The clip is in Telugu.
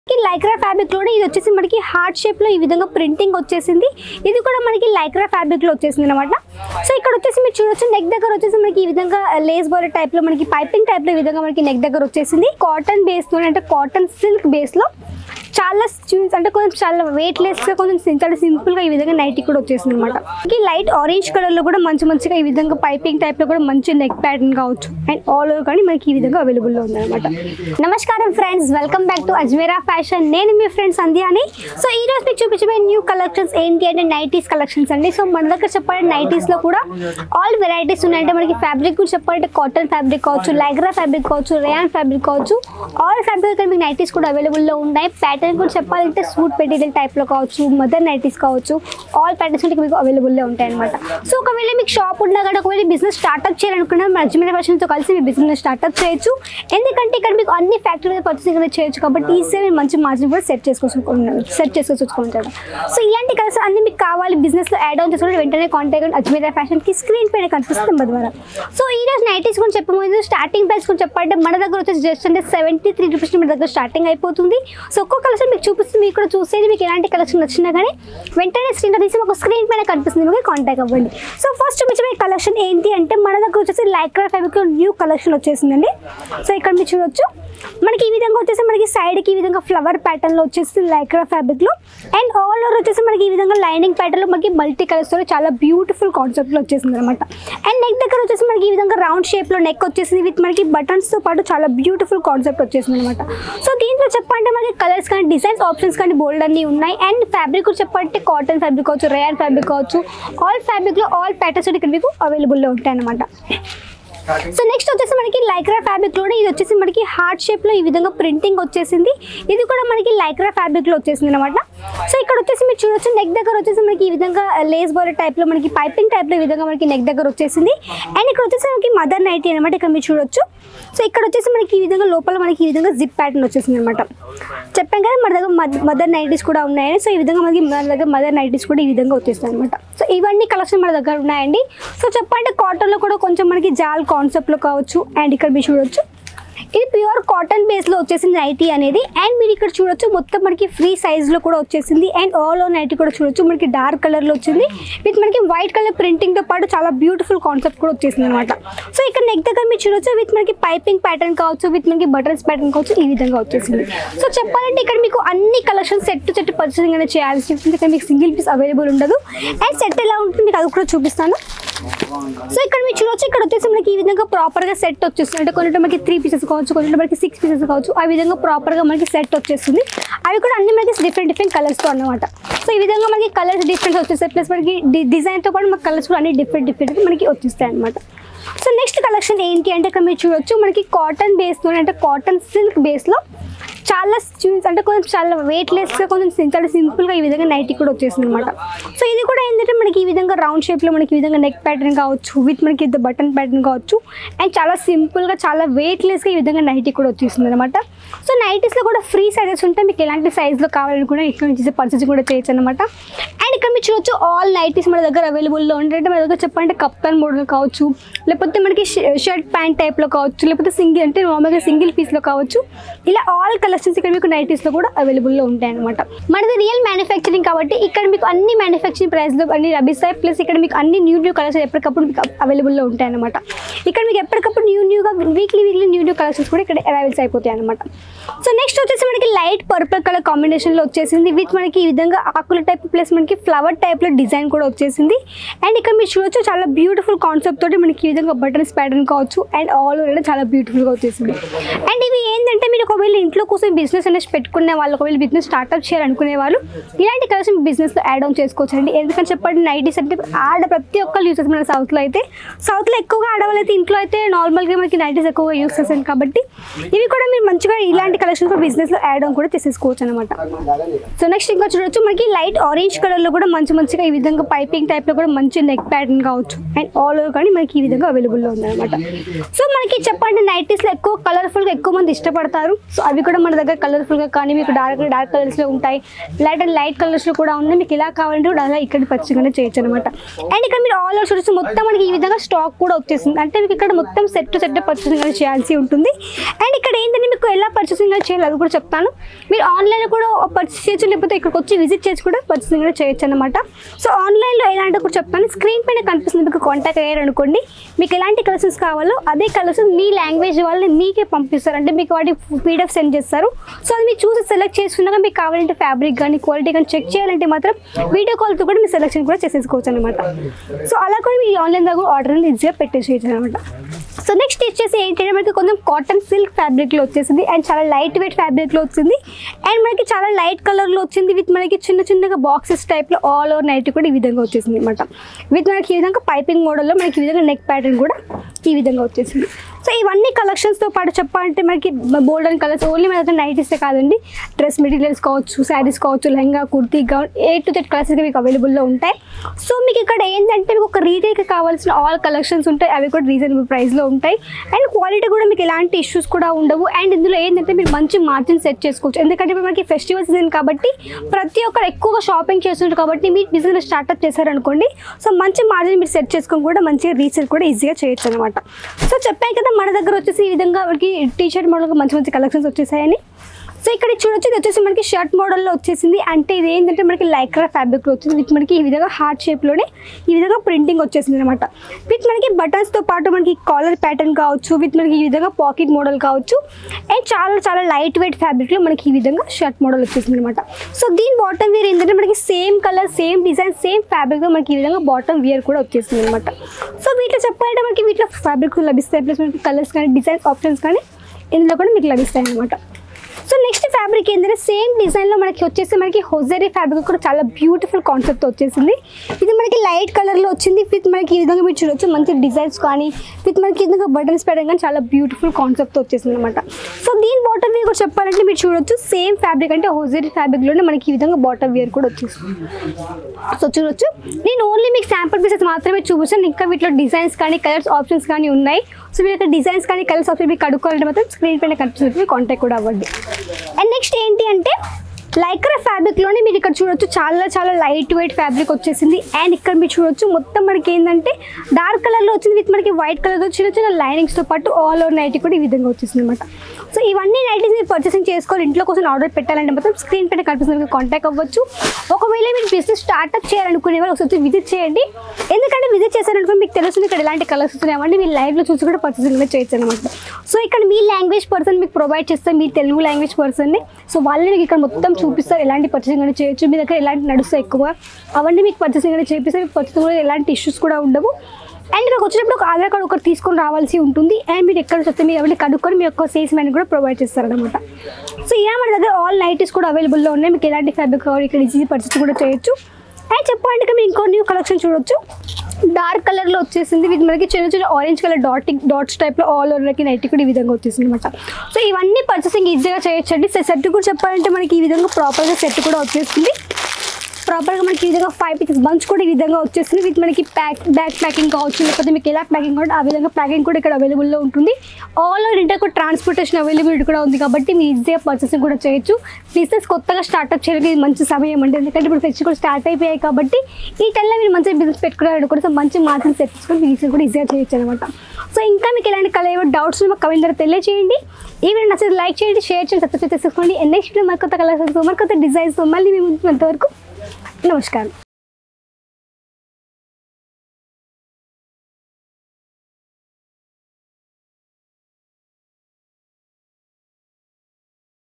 లైక్రా ఫ్యాబ్రిక్ లోనే ఇది వచ్చేసి మనకి హార్ట్ షేప్ లో ఈ విధంగా ప్రింటింగ్ వచ్చేసింది ఇది కూడా మనకి లైక్రా ఫ్యాబ్రిక్ లో వచ్చేసింది అనమాట సో ఇక్కడ వచ్చేసి మీరు చూడొచ్చు నెక్ దగ్గర వచ్చేసి మనకి ఈ విధంగా లేస్ బాల్ టైప్ లో మనకి పైపింగ్ టైప్ లో ఈ విధంగా మనకి నెక్ దగ్గర వచ్చేసింది కాటన్ బేస్ లో అంటే కాటన్ సిల్క్ బేస్ లో చాలా స్టూడెంట్స్ అంటే కొంచెం చాలా వెయిట్ లెస్ గా కొంచెం sim- చాలా సింపుల్ గా ఈ విధంగా నైటీ కూడా వచ్చేసింది అనమాట లైట్ ఆరెంజ్ కలర్ లో కూడా మంచి మంచిగా ఈ విధంగా పైపింగ్ టైప్ లో కూడా మంచి నెక్ ప్యాటర్న్ కావచ్చు అండ్ ఆల్ ఓవర్ కానీ మనకి ఈ విధంగా అవైలబుల్ లో ఉంది అనమాట నమస్కారం friends welcome back to Ajmeera fashion నేను మీ ఫ్రెండ్స్ సంధ్యాని సో ఈ రోజు మీకు చూపించబోయే న్యూ కలెక్షన్స్ ఏంటి అంటే నైటీస్ కలెక్షన్స్ అండి సో మన దగ్గర చెప్పాలంటే నైటీస్ లో కూడా ఆల్ వెరైటీస్ ఉన్నాయంటే మనకి ఫ్యాబ్రిక్ కూడా చెప్పాలంటే కాటన్ ఫ్యాబ్రిక్ కావచ్చు లైగ్రా ఫ్యాబ్రిక్ కావచ్చు రేయాన్ ఫ్యాబ్రిక్ కావచ్చు ఆల్ ఫ్యాబ్రిక్ ఇక్కడ మీకు నైటీస్ కూడా అవైలబుల్ లో ఉన్నాయి ప్యాటర్న్ కూడా చెప్పాలంటే సూట్ మెటీరియల్ టైప్ లో కావచ్చు మదర్ నైటీస్ కావచ్చు ఆల్ ప్యాటర్న్స్ కూడా మీకు అవైలబుల్ లో ఉంటాయి అనమాట సో ఒకవేళ మీకు షాప్ ఉన్నా కానీ ఒకవేళ బిజినెస్ స్టార్ట్అప్ చేయాలనుకున్నా మన అజ్మీర్ ఫ్యాషన్ తో కలిసి మీ బిజినెస్ స్టార్ట్అప్ చేయొచ్చు ఎందుకంటే ఇక్కడ మీకు అన్ని ఫ్యాక్టరీ పర్చేసింగ్ అనేది చేయొచ్చు కాబట్టి ఈజీగా మీరు మంచి మార్జిన్ కూడా సెట్ చేసుకోవచ్చు సెట్ చేసుకోవచ్చు సో ఇలాంటి కలర్స్ అన్ని మీకు కావాలి బిజినెస్ లో యాడ్ ఆన్ చేసుకుంటే వెంటనే కాంటాక్ట్ అజ్మీర్ ఫ్యాషన్ కి స్క్రీన్ పైన కనిపిస్తుంది నెంబర్ ద్వారా సో ఈ రోజు నైటీస్ గురించి చెప్పబోయేది స్టార్టింగ్ ప్రైస్ గురించి చెప్పాలంటే మన దగ్గర వచ్చేసి జస్ట్ అంటే సెవెంటీ త్రీ రూపీస్ మన దగ్గర స్టార్టింగ్ అయిపోతుంది సో ఒక్కో కలెక్షన్ మీకు చూపిస్తుంది మీకు కూడా చూసేది మీకు ఎలాంటి కలెక్షన్ నచ్చినా కానీ వెంటనే స్క్రీన్ తీసి ఒక స్క్రీన్ పైన కనిపిస్తుంది మీకు కాంటాక్ట్ అవ్వండి సో ఫస్ట్ చూపించే కలెక్షన్ ఏంటి అంటే మన దగ్గర వచ్చేసి లైక్రా ఫ్యాబ్రిక్ న్యూ కలెక్షన్ వచ్చేసిందండి సో ఇక్కడ మీరు చూడొచ్చు మనకి ఈ విధంగా వచ్చేసి మనకి సైడ్కి ఈ విధంగా ఫ్లవర్ ప్యాటర్న్లో వచ్చేసి లైక్రా ఫ్యాబ్రిక్లో అండ్ ఆల్ ఓవర్ వచ్చేసి మనకి ఈ విధంగా లైనింగ్ ప్యాటర్న్లో మనకి మల్టీ కలర్స్తో చాలా బ్యూటిఫుల్ కాన్సెప్ట్లో వచ్చేసింది అనమాట అండ్ నెక్ దగ్గర వచ్చేసి మనకి ఈ విధంగా రౌండ్ షేప్లో నెక్ వచ్చేసింది విత్ మనకి బటన్స్తో పాటు చాలా బ్యూటిఫుల్ కాన్సెప్ట్ వచ్చేసింది అనమాట సో దీంట్లో చెప్పాలంటే మనకి కలర్స్ కానీ డిజైన్స్ ఆప్షన్స్ కానీ బోల్డ్ అన్ని ఉన్నాయి అండ్ ఫ్యాబ్రిక్ కూడా చెప్పాలంటే కాటన్ ఫ్యాబ్రిక్ కావచ్చు రేయర్ ఫ్యాబ్రిక్ కావచ్చు ఆల్ ఫ్యాబ్రిక్లో ఆల్ ప్యాటర్న్స్ ఇక్కడ మీకు అవైలబుల్లో ఉంటాయి అనమాట సో నెక్స్ట్ వచ్చేసి మనకి లైక్రా ఫ్యాబ్రిక్ లోనే ఇది వచ్చేసి మనకి హార్ట్ షేప్ లో ఈ విధంగా ప్రింటింగ్ వచ్చేసింది ఇది కూడా మనకి లైక్రా ఫ్యాబ్రిక్ లో వచ్చేసింది అనమాట సో ఇక్కడ వచ్చేసి మీరు చూడొచ్చు నెక్ దగ్గర వచ్చేసి మనకి ఈ విధంగా లేస్ బాల్ టైప్ లో మనకి పైపింగ్ టైప్ లో ఈ విధంగా మనకి నెక్ దగ్గర వచ్చేసింది అండ్ ఇక్కడ వచ్చేసి మనకి మదర్ నైటీ అనమాట ఇక్కడ మీరు చూడొచ్చు సో ఇక్కడ వచ్చేసి మనకి ఈ విధంగా లోపల మనకి ఈ విధంగా జిప్ ప్యాటర్న్ వచ్చేసింది అనమాట చెప్పాం కదా మన దగ్గర మదర్ నైటీస్ కూడా ఉన్నాయని సో ఈ విధంగా మనకి మన దగ్గర మదర్ నైటీస్ కూడా ఈ విధంగా వచ్చేస్తాయి అనమాట సో ఇవన్నీ కలెక్షన్ మన దగ్గర ఉన్నాయండి సో చెప్పాలంటే కాటన్లో కూడా కొంచెం మనకి జాల్ కాన్సెప్ట్లో కావచ్చు అండ్ ఇక్కడ మీరు చూడొచ్చు ఇది ప్యూర్ కాటన్ బేస్లో వచ్చేసింది నైటీ అనేది అండ్ మీరు ఇక్కడ చూడొచ్చు మొత్తం మనకి ఫ్రీ సైజ్లో కూడా వచ్చేసింది అండ్ ఆల్ ఓవర్ నైటీ కూడా చూడొచ్చు మనకి డార్క్ కలర్లో వచ్చింది విత్ మనకి వైట్ కలర్ ప్రింటింగ్తో పాటు చాలా బ్యూటిఫుల్ కాన్సెప్ట్ కూడా వచ్చేసింది అనమాట సో ఇక్కడ నెక్ దగ్గర మీరు చూడొచ్చు విత్ మనకి పైపింగ్ ప్యాటర్న్ కావచ్చు విత్ మనకి బటన్స్ ప్యాటర్న్ కావచ్చు ఈ విధంగా వచ్చేసింది సో చెప్పాలంటే ఇక్కడ మీకు అన్ని collection set to set purchasing అనేది చేయాల్సి ఉంటుంది ఇక్కడ మీకు సింగిల్ పీస్ అవైలబుల్ ఉండదు అండ్ సెట్ ఎలా ఉంటుంది మీకు అది కూడా చూపిస్తాను సో ఇక్కడ మీరు చూడొచ్చు ఇక్కడ వచ్చేసి మనకి ఈ విధంగా ప్రాపర్ గా సెట్ వచ్చేస్తుంది అంటే కొన్ని మనకి త్రీ పీసెస్ కావచ్చు కొన్ని మనకి సిక్స్ పీసెస్ కావచ్చు ఆ విధంగా ప్రాపర్ గా మనకి సెట్ వచ్చేస్తుంది అవి కూడా అన్ని మనకి డిఫరెంట్ డిఫరెంట్ కలర్స్ తో అన్నమాట సో ఈ విధంగా మనకి కలర్స్ డిఫరెంట్ వచ్చేస్తాయి ప్లస్ మనకి డిజైన్ తో పాటు మనకి కలర్స్ కూడా అన్ని డిఫరెంట్ డిఫరెంట్ మనకి వచ్చేస్తాయి అనమాట సో నెక్స్ట్ కలెక్షన్ ఏంటి అంటే ఇక్కడ మీరు చూడొచ్చు మనకి కాటన్ బేస్లో అంటే కాటన్ సిల్క్ బేస్లో చాలా స్టూడెంట్స్ అంటే కొంచెం చాలా వెయిట్ లెస్గా కొంచెం sim- చాలా సింపుల్గా ఈ విధంగా నైటీ కూడా వచ్చేసింది అనమాట సో ఇది కూడా ఏంటంటే మనకి ఈ విధంగా రౌండ్ షేప్లో మనకి ఈ విధంగా నెక్ ప్యాటర్న్ కావచ్చు విత్ మనకి ఇది బటన్ ప్యాటర్న్ కావచ్చు అండ్ చాలా సింపుల్గా చాలా వెయిట్ లెస్గా ఈ విధంగా నైటీ కూడా వచ్చేసింది అనమాట సో నైటీస్లో కూడా ఫ్రీ సైజెస్ ఉంటాయి మీకు ఎలాంటి సైజులో కావాలనుకున్నా ఇక్కడ నుంచి పర్చేస్ కూడా చేయొచ్చు అనమాట అండ్ ఇక్కడ మీరు చూడొచ్చు ఆల్ నైటీస్ మన దగ్గర అవైలబుల్లో ఉంటాయి మన దగ్గర చెప్పాలంటే కప్తాన్ మోడల్ కావచ్చు లేకపోతే మనకి షర్ట్ ప్యాంట్ టైప్లో కావచ్చు లేకపోతే సింగిల్ అంటే నార్మల్గా సింగిల్ పీస్లో కావచ్చు ఇలా ఆల్ కలెక్షన్స్ ఇక్కడ మీకు నైటీస్లో కూడా అవైలబుల్లో ఉంటాయి అనమాట మనది రియల్ మ్యానుఫ్యాక్చరింగ్ కాబట్టి ఇక్కడ మీకు అన్ని మ్యానుఫ్యాక్చరింగ్ ప్రైస్లో అన్ని లభిస్తాయి ప్లస్ ఇక్కడ మీకు అన్ని న్యూ న్యూ కలర్స్ ఎప్పటికప్పుడు మీకు అవైలబుల్లో ఉంటాయి అనమాట ఇక్కడ మీకు ఎప్పటికప్పుడు న్యూ న్యూగా weekly weekly new new collections కూడా ఇక్కడ అవైలబుల్స్ అయిపోతాయి అనమాట సో నెక్స్ట్ వచ్చేసి మనకి లైట్ పర్పుల్ కలర్ కాంబినేషన్లో వచ్చేసింది విత్ మనకి ఈ విధంగా ఆకుల టైప్ ప్లస్ మనకి ఫ్లవర్ టైప్లో డిజైన్ కూడా వచ్చేసింది అండ్ ఇక్కడ మీరు చూడొచ్చు చాలా బ్యూటిఫుల్ కాన్సెప్ట్ తోటి మనకి ఈ విధంగా బటన్స్ ప్యాటర్న్ కావచ్చు అండ్ ఆల్ ఓవర్ చాలా బ్యూటిఫుల్గా వచ్చేసింది అండ్ ఇవి ఏంటంటే మీరు ఒకవేళ ఇంట్లో కోసం బిజినెస్ అనేది పెట్టుకునే వాళ్ళు ఒకవేళ బిజినెస్ స్టార్ట్అప్ చేయాలనుకునే వాళ్ళు ఇలాంటి కలర్స్ మీ బిజినెస్లో యాడ్ ఆన్ చేసుకోవచ్చు అండి ఎందుకంటే చెప్పండి నైటీస్ అంటే ఆడ ప్రతి ఒక్కరు యూస్ చేస్తారు మన సౌత్లో అయితే సౌత్లో ఎక్కువగా ఆడవాళ్ళు అయితే ఇంట్లో అయితే నార్మల్గా మనకి నైటీస్ ఎక్కువగా యూస్ చేస్తాను కాబట్టి ఇవి కూడా మీరు మంచిగా ఇలాంటి కలెక్షన్స్ బిజినెస్లో యాడ్ ఆన్ కూడా చేసేసుకోవచ్చు అనమాట సో నెక్స్ట్ ఇంకా చూడొచ్చు మనకి లైట్ ఆరెంజ్ కలర్లో కూడా మంచి మంచిగా ఈ విధంగా పైపింగ్ టైప్లో కూడా మంచి నెక్ ప్యాటర్న్ కావచ్చు అండ్ ఆల్ ఓవర్ కానీ మనకి ఈ విధంగా అవైలబుల్లో ఉందన్నమాట సో మనకి చెప్పండి నైటీస్లో ఎక్కువ కలర్ఫుల్గా ఎక్కువ మంది ఇష్టపడతారు సో అవి కూడా మన దగ్గర కలర్ఫుల్గా కానీ మీకు డార్క్ డార్క్ కలర్స్లో ఉంటాయి లైట్ అండ్ లైట్ కలర్స్లో కూడా ఉంది మీకు ఇలా కావాలంటే కూడా అలా ఇక్కడ పచ్చిగానే చేయొచ్చు అనమాట అండ్ ఇక్కడ మీరు ఆల్ ఓవర్ చూడొచ్చు మొత్తం మనకి ఈ విధంగా స్టాక్ కూడా వచ్చేసింది అంటే మీకు ఇక్కడ మొత్తం సెట్ సెట్ పర్చేసింగ్ అనేది చేయాల్సి ఉంటుంది అండ్ ఇక్కడ ఏంటంటే మీకు ఎలా పర్చేసింగ్ అనేది చేయాలి అది కూడా చెప్తాను మీరు ఆన్లైన్లో కూడా పర్చేస్ చేయొచ్చు లేకపోతే ఇక్కడికి వచ్చి విజిట్ చేసి కూడా పర్చేసింగ్ అనేది చేయొచ్చు అనమాట సో ఆన్లైన్లో ఎలా అంటే కూడా చెప్తాను స్క్రీన్ పైన కనిపిస్తుంది మీకు కాంటాక్ట్ అయ్యారు అనుకోండి మీకు ఎలాంటి కలర్స్ కావాలో అదే కలర్స్ మీ లాంగ్వేజ్ వాళ్ళని మీకే పంపిస్తారు అంటే మీకు వాటి పీడిఎఫ్ సెండ్ చేస్తారు సో అది మీరు చూసి సెలెక్ట్ చేసుకున్నాక మీకు కావాలంటే ఫ్యాబ్రిక్ కానీ క్వాలిటీ కానీ చెక్ చేయాలంటే మాత్రం వీడియో కాల్తో కూడా మీ సెలెక్షన్ కూడా చేసేసుకోవచ్చు అనమాట సో అలా కూడా మీ ఆన్లైన్ దగ్గర ఆర్డర్ ఈజీగా పెట్టేసేయచ్చు అనమాట సో నెక్స్ట్ వచ్చేసి ఏంటంటే మనకి కొంచెం కాటన్ సిల్క్ ఫ్యాబ్రిక్లో వచ్చేసింది అండ్ చాలా లైట్ వెయిట్ ఫ్యాబ్రిక్లో వచ్చింది అండ్ మనకి చాలా లైట్ కలర్లో వచ్చింది విత్ మనకి చిన్న చిన్నగా బాక్సెస్ టైప్లో ఆల్ ఓవర్ నైట్ కూడా ఈ విధంగా వచ్చేసింది అనమాట విత్ మనకి ఈ విధంగా పైపింగ్ మోడల్లో మనకి ఈ విధంగా నెక్ ప్యాటర్న్ కూడా ఈ విధంగా వచ్చేసింది సో ఇవన్నీ కలెక్షన్స్తో పాటు చెప్పాలంటే మనకి బోల్డ్ అండ్ కలర్స్ ఓన్లీ మన దగ్గర నైటీసే కాదండి డ్రెస్ మెటీరియల్స్ కావచ్చు శారీస్ కావచ్చు lehenga kurti gown A to that colours మీకు అవైలబుల్లో ఉంటాయి సో మీకు ఇక్కడ ఏంటంటే మీకు ఒక రీటైల్కి కావాల్సిన ఆల్ కలెక్షన్స్ ఉంటాయి అవి కూడా రీజనబుల్ ప్రైస్లో ఉంటాయి అండ్ క్వాలిటీ కూడా మీకు ఎలాంటి ఇష్యూస్ కూడా ఉండవు అండ్ ఇందులో ఏంటంటే మీరు మంచి మార్జిన్ సెట్ చేసుకోవచ్చు ఎందుకంటే ఇప్పుడు మనకి ఫెస్టివల్ సీజన్ కాబట్టి ప్రతి ఒక్కరు ఎక్కువగా షాపింగ్ చేస్తుంటారు కాబట్టి మీ బిజినెస్ స్టార్ట్అప్ చేశారనుకోండి సో మంచి మార్జిన్ మీరు సెట్ చేసుకొని కూడా మంచిగా రీసేల్ కూడా ఈజీగా చేయొచ్చు అనమాట సో చెప్పాను కదా మన దగ్గర వచ్చేసి ఈ విధంగా మనకి టీ షర్ట్ మోడల్గా మంచి మంచి కలెక్షన్స్ వచ్చేసాయని సో ఇక్కడ చూడొచ్చు ఇది వచ్చేసి మనకి షర్ట్ మోడల్లో వచ్చేసింది అంటే ఇది ఏంటంటే మనకి లైక్రా ఫ్యాబ్రిక్లో వచ్చింది విత్ మనకి ఈ విధంగా హార్ట్ షేప్లోనే ఈ విధంగా ప్రింటింగ్ వచ్చేసింది అనమాట విత్ మనకి బటన్స్తో పాటు మనకి కాలర్ ప్యాటర్న్ కావచ్చు విత్ మనకి ఈ విధంగా పాకెట్ మోడల్ కావచ్చు అండ్ చాలా చాలా లైట్ వెయిట్ ఫ్యాబ్రిక్లో మనకి ఈ విధంగా షర్ట్ మోడల్ వచ్చేసింది అనమాట సో దీని బాటమ్ వేర్ ఏంటంటే మనకి same colour same design same ఫ్యాబ్రిక్తో మనకి ఈ విధంగా బాటమ్ వేర్ కూడా వచ్చేసింది అనమాట సో వీటిలో చెప్పాలంటే మనకి వీటిలో ఫ్యాబ్రిక్ లభిస్తాయి ప్లస్ మనకి కలర్స్ కానీ డిజైన్స్ ఆప్షన్స్ కానీ ఇందులో కూడా మీకు లభిస్తాయి అనమాట సో నెక్స్ట్ ఫ్యాబ్రిక్ ఏంటంటే సేమ్ డిజైన్లో మనకి వచ్చేసి మనకి హొజరీ ఫ్యాబ్రిక్ కూడా చాలా బ్యూటిఫుల్ కాన్సెప్ట్ వచ్చేసింది ఇది మనకి లైట్ కలర్లో వచ్చింది విత్ మనకి ఈ విధంగా మీరు చూడొచ్చు మంచి డిజైన్స్ కానీ విత్ మనకి ఈ విధంగా బటన్స్ పెట్టడం కానీ చాలా బ్యూటిఫుల్ కాన్సెప్ట్ వచ్చేసింది అనమాట సో దీని బాటమ్ వేర్ కూడా చెప్పాలంటే మీరు చూడొచ్చు సేమ్ ఫ్యాబ్రిక్ అంటే హొజరీ ఫ్యాబ్రిక్లోనే మనకి ఈ విధంగా బాటమ్ వేర్ కూడా వచ్చేసింది సో చూడొచ్చు నేను ఓన్లీ మీకు శాంపుల్ పీసెస్ మాత్రమే చూపించాను ఇంకా వీటిలో డిజైన్స్ కానీ కలర్స్ ఆప్షన్స్ కానీ ఉన్నాయి సో మీరు ఇక్కడ డిజైన్స్ కానీ కలర్స్ ఆప్షన్ మీకు కడుక్కోవాలంటే మాత్రం స్క్రీన్ పైన కనిపిస్తుంది కాంటాక్ట్ కూడా అవ్వండి అండ్ నెక్స్ట్ ఏంటి అంటే లైక్రా ఫ్యాబ్రిక్లోనే మీరు ఇక్కడ చూడొచ్చు చాలా చాలా లైట్ వెయిట్ ఫ్యాబ్రిక్ వచ్చేసింది అండ్ ఇక్కడ మీరు చూడొచ్చు మొత్తం మనకి ఏంటంటే డార్క్ కలర్లో వచ్చింది విత్ మనకి వైట్ కలర్తో చిన్న చిన్న లైనింగ్స్తో పాటు ఆల్ ఓవర్ నైట్ కూడా ఈ విధంగా వచ్చేసింది అనమాట సో ఇవన్నీ నైటీస్ మీరు పర్చేసింగ్ చేసుకోవాలి ఇంట్లో కోసం ఆర్డర్ పెట్టాలంటే మాత్రం స్క్రీన్ పైన కనిపిస్తుంది కాంటాక్ట్ అవ్వచ్చు ఒకవేళ మీరు బిజినెస్ స్టార్ట్అప్ చేయాలనుకునే వాళ్ళు ఒకసారి విజిట్ చేయండి ఎందుకంటే విజిట్ చేశారనుకో మీకు తెలుస్తుంది ఇక్కడ ఎలాంటి కలర్స్ ఉన్నాయమంటే మీరు లైవ్లో చూసి కూడా పర్చేసింగ్ కూడా చేయొచ్చు అనమాట సో ఇక్కడ మీ లాంగ్వేజ్ పర్సన్ మీకు ప్రొవైడ్ చేస్తారు మీ తెలుగు లాంగ్వేజ్ పర్సన్ని సో వాళ్ళు మీకు ఇక్కడ మొత్తం చూపిస్తారు ఎలాంటి పర్చేసింగ్ అనేది చేయొచ్చు మీ దగ్గర ఎలాంటి నడుస్తాయి ఎక్కువ అవన్నీ మీకు పర్చేసింగ్ అనేది చేపిస్తారు మీకు పర్చేసింగ్ కూడా ఎలాంటి ఇష్యూస్ కూడా ఉండవు అండ్ ఇక్కడికి వచ్చినప్పుడు ఒక ఆధార్ కార్డు ఒకటి తీసుకొని రావాల్సి ఉంటుంది అండ్ మీరు ఎక్కడ వస్తే మీరు ఎవరిని కనుక్కొని మీ యొక్క సేల్స్ మ్యాన్ కూడా ప్రొవైడ్ చేస్తారనమాట సో ఇలా మన దగ్గర ఆల్ నైటీస్ కూడా అవైలబుల్లో ఉన్నాయి మీకు ఎలాంటి ఫ్యాబ్రిక్ కావాలి ఇక్కడ ఈజీ పర్చేస్ కూడా చేయొచ్చు అండ్ చెప్పండి మీరు ఇంకో న్యూ కలెక్షన్ చూడొచ్చు డార్క్ కలర్లో వచ్చేసింది ఇది మనకి చిన్న చిన్న ఆరెంజ్ కలర్ డాటింగ్ డాట్స్ టైప్లో ఆల్ ఓవర్కి నైట్ కూడా ఈ విధంగా వచ్చేసింది అనమాట సో ఇవన్నీ పర్చేసింగ్ ఈజీగా చేయొచ్చండి సెట్ కూడా చెప్పాలంటే మనకి ఈ విధంగా ప్రాపర్గా సెట్ కూడా వచ్చేస్తుంది ప్రాపర్గా మనకి ఈ విధంగా ఫైవ్ పీసెస్ బంచ్ కూడా ఈ విధంగా వచ్చేస్తుంది విత్ మనకి ప్యాక్ బ్యాక్ ప్యాకింగ్ కావచ్చు లేకపోతే మీకు ఎలా ప్యాకింగ్ కావాలి ఆ విధంగా ప్యాకింగ్ కూడా ఇక్కడ అవైలబుల్లో ఉంటుంది ఆల్ ఓవర్ ఇంటర్ కూడా ట్రాన్స్పోర్టేషన్ అవైలబిలిటీ కూడా ఉంది కాబట్టి మీరు ఈజీగా పర్చేసింగ్ కూడా చేయొచ్చు బిజినెస్ కొత్తగా స్టార్ట్అప్ చేయడానికి ఇది మంచి సమయం అండి ఎందుకంటే ఇప్పుడు ఫెస్ట్ కూడా స్టార్ట్ అయిపోయాయి కాబట్టి ఈ టైంలో మీరు మంచి బిజినెస్ పెట్టుకున్నారనుకుంటే సో మంచి మార్జిన్ సెట్ చేసుకొని బిజినెస్ కూడా ఈజీగా చేయొచ్చు అనమాట సో ఇంకా మీకు ఎలాంటి కలర్ ఏమో డౌట్స్ మాకు కమెంట్ ద్వారా తెలియజేయండి ఈ వీడియో నచ్చితే లైక్ చేయండి షేర్ చేయండి సబ్స్క్రైబ్ చేసుకోండి నెక్స్ట్ మరికొత్త కలర్స్ మరికొత్త డిజైన్స్ మళ్ళీ మేము అంతవరకు నమస్కారం